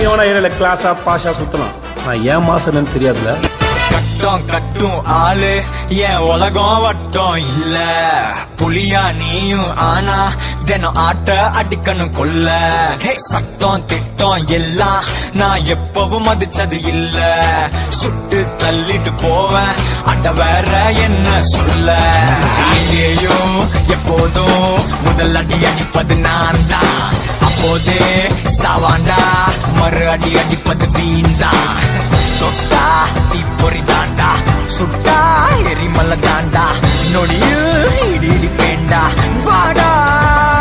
வேணா ஏரியால கிளாஸா பாஷா சுத்தலாம் நான் ஏன் மாசன்னு தெரியாதுல கட்டம் கட்டும் ஆளு என் உலகம் வட்டம் இல்ல புலியா நீயும் ஆனா தினம் ஆட்ட அடிக்கணும் கொல்ல ஹே சட்டம் திட்டம் எல்லாம் நான் எப்பவும் மதிச்சது இல்ல சுட்டு தள்ளிட்டு போவேன் அட வேற என்ன சொல்ல எங்கேயும் எப்போதும் முதல் அடி அடிப்பது நான் தான் அப்போதே சாவாண்டா மறு அடி அடிப்பது வீண்தான் தொட்டா தீப்பொறி தாண்டா சுட்டா எரிமலை தாண்டா நொடியில் இடி இடிப்பேண்டா வாடா